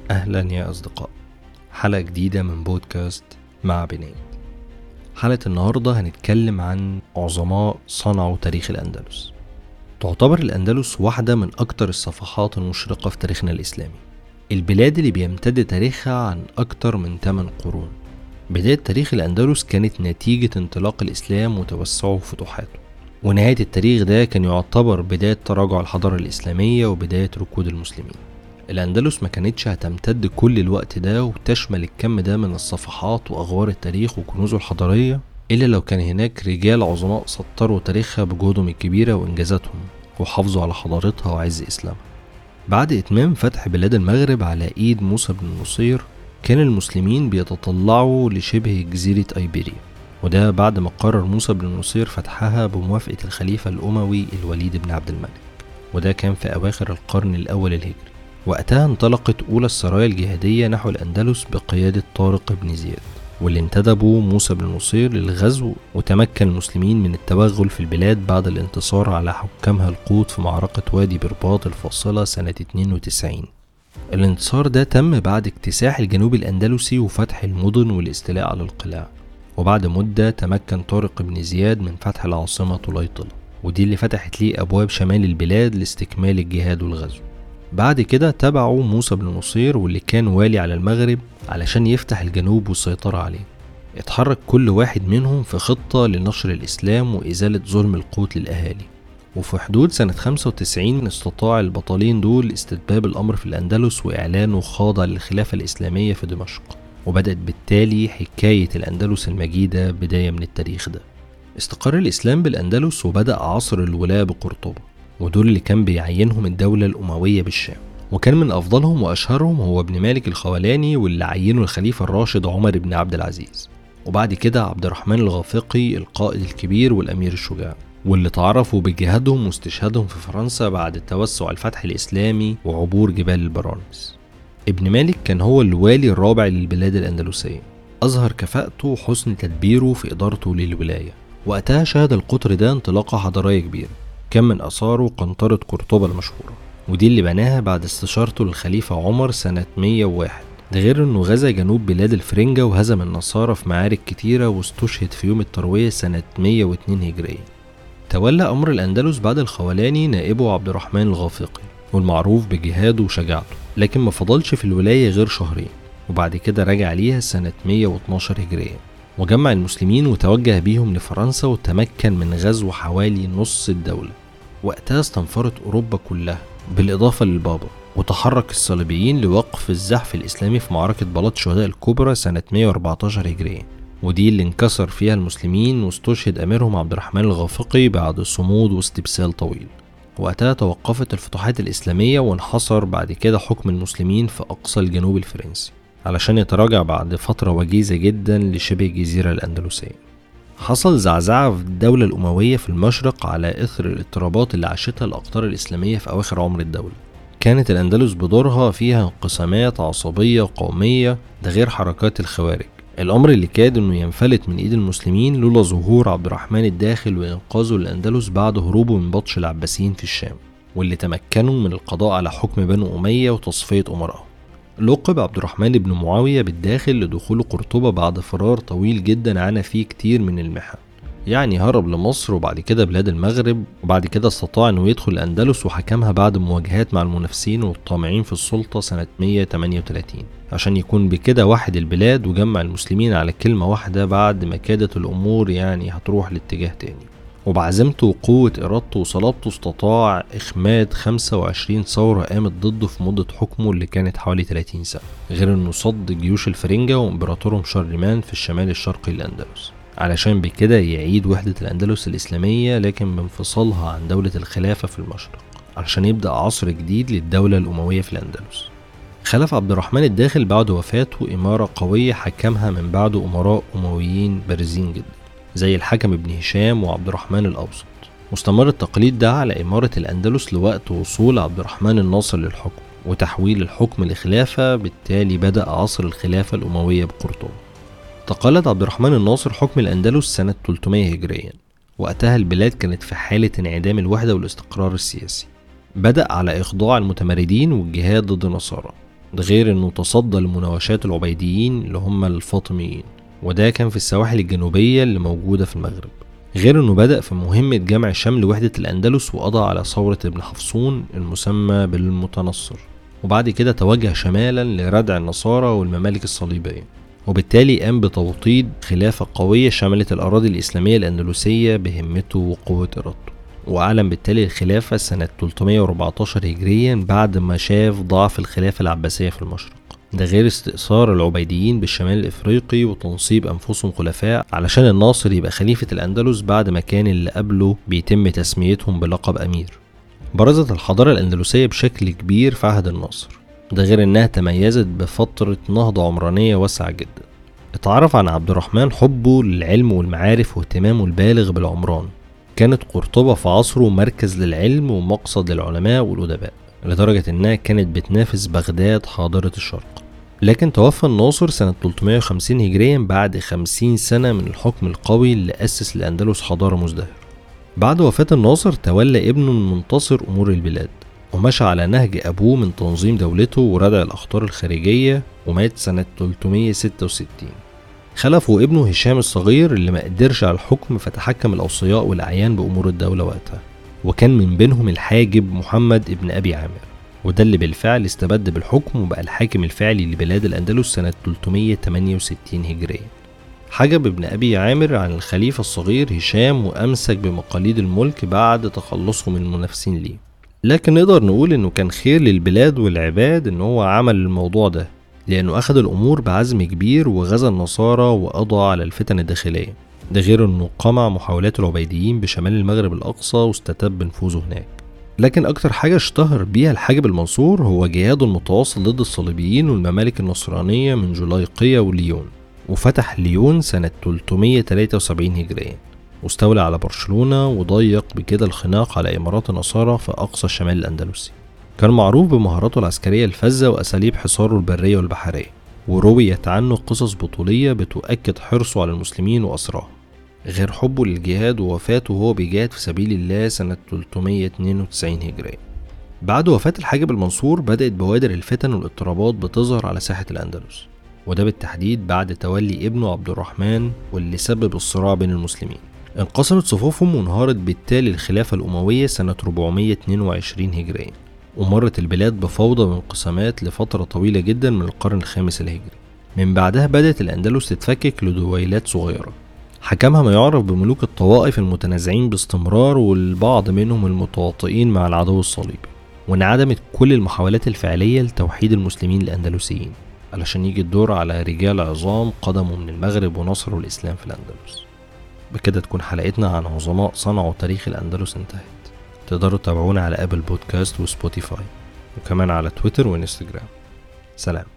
أهلا يا أصدقاء حلقة جديدة من بودكاست مع بنات حلقة النهاردة هنتكلم عن عظماء صنعوا تاريخ الأندلس تعتبر الأندلس واحدة من أكتر الصفحات المشرقة في تاريخنا الإسلامي البلاد اللي بيمتد تاريخها عن أكتر من 8 قرون بداية تاريخ الأندلس كانت نتيجة انطلاق الإسلام وتوسعه وفتوحاته ونهاية التاريخ ده كان يعتبر بداية تراجع الحضارة الإسلامية وبداية ركود المسلمين الأندلس ما كانتش هتمتد كل الوقت ده وتشمل الكم ده من الصفحات وأغوار التاريخ وكنوزه الحضارية إلا لو كان هناك رجال عظماء سطروا تاريخها بجهودهم الكبيرة وإنجازاتهم وحافظوا على حضارتها وعز إسلامها بعد إتمام فتح بلاد المغرب على إيد موسى بن نصير كان المسلمين بيتطلعوا لشبه جزيرة أيبيريا وده بعد ما قرر موسى بن نصير فتحها بموافقة الخليفة الأموي الوليد بن عبد الملك وده كان في أواخر القرن الأول الهجري وقتها انطلقت أولى السرايا الجهادية نحو الأندلس بقيادة طارق بن زياد واللي انتدبوا موسى بن نصير للغزو وتمكن المسلمين من التوغل في البلاد بعد الانتصار على حكامها القوط في معركة وادي برباط الفاصلة سنة 92 الانتصار ده تم بعد اكتساح الجنوب الأندلسي وفتح المدن والاستيلاء على القلاع وبعد مدة تمكن طارق بن زياد من فتح العاصمة طليطلة ودي اللي فتحت ليه أبواب شمال البلاد لاستكمال الجهاد والغزو بعد كده تبعوا موسى بن نصير واللي كان والي على المغرب علشان يفتح الجنوب والسيطرة عليه اتحرك كل واحد منهم في خطة لنشر الإسلام وإزالة ظلم القوت للأهالي وفي حدود سنة 95 استطاع البطلين دول استتباب الأمر في الأندلس وإعلانه خاضع للخلافة الإسلامية في دمشق وبدأت بالتالي حكاية الأندلس المجيدة بداية من التاريخ ده استقر الإسلام بالأندلس وبدأ عصر الولاة بقرطبة ودول اللي كان بيعينهم الدولة الأموية بالشام وكان من أفضلهم وأشهرهم هو ابن مالك الخولاني واللي عينه الخليفة الراشد عمر بن عبد العزيز وبعد كده عبد الرحمن الغافقي القائد الكبير والأمير الشجاع واللي تعرفوا بجهادهم واستشهادهم في فرنسا بعد التوسع الفتح الإسلامي وعبور جبال البرانس ابن مالك كان هو الوالي الرابع للبلاد الأندلسية أظهر كفاءته وحسن تدبيره في إدارته للولاية وقتها شهد القطر ده انطلاقة حضارية كبيرة كان من آثاره قنطرة قرطبة المشهورة ودي اللي بناها بعد استشارته للخليفة عمر سنة 101 ده غير انه غزا جنوب بلاد الفرنجة وهزم النصارى في معارك كتيرة واستشهد في يوم التروية سنة 102 هجرية تولى أمر الأندلس بعد الخولاني نائبه عبد الرحمن الغافقي والمعروف بجهاده وشجاعته لكن ما فضلش في الولاية غير شهرين وبعد كده رجع ليها سنة 112 هجرية وجمع المسلمين وتوجه بيهم لفرنسا وتمكن من غزو حوالي نص الدولة وقتها استنفرت أوروبا كلها بالإضافة للبابا وتحرك الصليبيين لوقف الزحف الإسلامي في معركة بلاط شهداء الكبرى سنة 114 هجرية ودي اللي انكسر فيها المسلمين واستشهد أميرهم عبد الرحمن الغافقي بعد صمود واستبسال طويل وقتها توقفت الفتوحات الإسلامية وانحصر بعد كده حكم المسلمين في أقصى الجنوب الفرنسي علشان يتراجع بعد فترة وجيزة جدا لشبه الجزيرة الأندلسية حصل زعزعة في الدولة الأموية في المشرق على إثر الاضطرابات اللي عاشتها الأقطار الإسلامية في أواخر عمر الدولة كانت الأندلس بدورها فيها انقسامات عصبية وقومية ده غير حركات الخوارج الأمر اللي كاد إنه ينفلت من إيد المسلمين لولا ظهور عبد الرحمن الداخل وإنقاذه للأندلس بعد هروبه من بطش العباسيين في الشام واللي تمكنوا من القضاء على حكم بنو أمية وتصفية أمرائهم لقب عبد الرحمن بن معاوية بالداخل لدخول قرطبة بعد فرار طويل جدا عانى فيه كتير من المحن يعني هرب لمصر وبعد كده بلاد المغرب وبعد كده استطاع انه يدخل الاندلس وحكمها بعد مواجهات مع المنافسين والطامعين في السلطة سنة 138 عشان يكون بكده واحد البلاد وجمع المسلمين على كلمة واحدة بعد ما كادت الامور يعني هتروح لاتجاه تاني وبعزيمته وقوة إرادته وصلابته استطاع إخماد 25 ثورة قامت ضده في مدة حكمه اللي كانت حوالي 30 سنة غير إنه صد جيوش الفرنجة وإمبراطورهم شارلمان في الشمال الشرقي للأندلس علشان بكده يعيد وحدة الأندلس الإسلامية لكن بانفصالها عن دولة الخلافة في المشرق علشان يبدأ عصر جديد للدولة الأموية في الأندلس خلف عبد الرحمن الداخل بعد وفاته إمارة قوية حكمها من بعده أمراء أمويين بارزين جدا زي الحكم ابن هشام وعبد الرحمن الأوسط واستمر التقليد ده على إمارة الأندلس لوقت وصول عبد الرحمن الناصر للحكم وتحويل الحكم لخلافة بالتالي بدأ عصر الخلافة الأموية بقرطبة تقلد عبد الرحمن الناصر حكم الأندلس سنة 300 هجريا وقتها البلاد كانت في حالة انعدام الوحدة والاستقرار السياسي بدأ على إخضاع المتمردين والجهاد ضد النصارى ده غير انه تصدى لمناوشات العبيديين اللي هم الفاطميين وده كان في السواحل الجنوبية اللي موجودة في المغرب غير انه بدأ في مهمة جمع شمل وحدة الأندلس وقضى على ثورة ابن حفصون المسمى بالمتنصر وبعد كده توجه شمالا لردع النصارى والممالك الصليبية وبالتالي قام بتوطيد خلافة قوية شملت الأراضي الإسلامية الأندلسية بهمته وقوة إرادته وأعلن بالتالي الخلافة سنة 314 هجريا بعد ما شاف ضعف الخلافة العباسية في المشرق ده غير استئثار العبيديين بالشمال الافريقي وتنصيب انفسهم خلفاء علشان الناصر يبقى خليفة الاندلس بعد ما كان اللي قبله بيتم تسميتهم بلقب امير برزت الحضارة الاندلسية بشكل كبير في عهد الناصر ده غير انها تميزت بفترة نهضة عمرانية واسعة جدا اتعرف عن عبد الرحمن حبه للعلم والمعارف واهتمامه البالغ بالعمران كانت قرطبة في عصره مركز للعلم ومقصد للعلماء والأدباء لدرجة إنها كانت بتنافس بغداد حاضرة الشرق لكن توفى الناصر سنة 350 هجريا بعد 50 سنة من الحكم القوي اللي أسس الأندلس حضارة مزدهرة بعد وفاة الناصر تولى ابنه المنتصر أمور البلاد ومشى على نهج أبوه من تنظيم دولته وردع الأخطار الخارجية ومات سنة 366 خلفه ابنه هشام الصغير اللي ما قدرش على الحكم فتحكم الأوصياء والأعيان بأمور الدولة وقتها وكان من بينهم الحاجب محمد ابن أبي عامر وده اللي بالفعل استبد بالحكم وبقى الحاكم الفعلي لبلاد الأندلس سنة 368 هجرية حجب ابن أبي عامر عن الخليفة الصغير هشام وأمسك بمقاليد الملك بعد تخلصه من المنافسين ليه لكن نقدر نقول انه كان خير للبلاد والعباد ان هو عمل الموضوع ده لانه اخذ الامور بعزم كبير وغزا النصارى وقضى على الفتن الداخليه ده غير انه قمع محاولات العبيديين بشمال المغرب الاقصى واستتب نفوذه هناك لكن اكتر حاجة اشتهر بيها الحاجب المنصور هو جهاده المتواصل ضد الصليبيين والممالك النصرانية من جولايقية وليون وفتح ليون سنة 373 هجرية واستولى على برشلونة وضيق بكده الخناق على إمارات النصارى في أقصى الشمال الأندلسي كان معروف بمهاراته العسكرية الفذة وأساليب حصاره البرية والبحرية ورويت عنه قصص بطولية بتؤكد حرصه على المسلمين وأسراهم غير حبه للجهاد ووفاته وهو بيجاهد في سبيل الله سنة 392 هجرية بعد وفاة الحاجب المنصور بدأت بوادر الفتن والاضطرابات بتظهر على ساحة الأندلس وده بالتحديد بعد تولي ابنه عبد الرحمن واللي سبب الصراع بين المسلمين انقسمت صفوفهم وانهارت بالتالي الخلافة الأموية سنة 422 هجرية ومرت البلاد بفوضى وانقسامات لفترة طويلة جدا من القرن الخامس الهجري من بعدها بدأت الأندلس تتفكك لدويلات صغيرة حكمها ما يعرف بملوك الطوائف المتنازعين باستمرار والبعض منهم المتواطئين مع العدو الصليبي وانعدمت كل المحاولات الفعلية لتوحيد المسلمين الأندلسيين علشان يجي الدور على رجال عظام قدموا من المغرب ونصروا الإسلام في الأندلس بكده تكون حلقتنا عن عظماء صنعوا تاريخ الأندلس انتهت تقدروا تتابعونا على أبل بودكاست وسبوتيفاي وكمان على تويتر وانستجرام سلام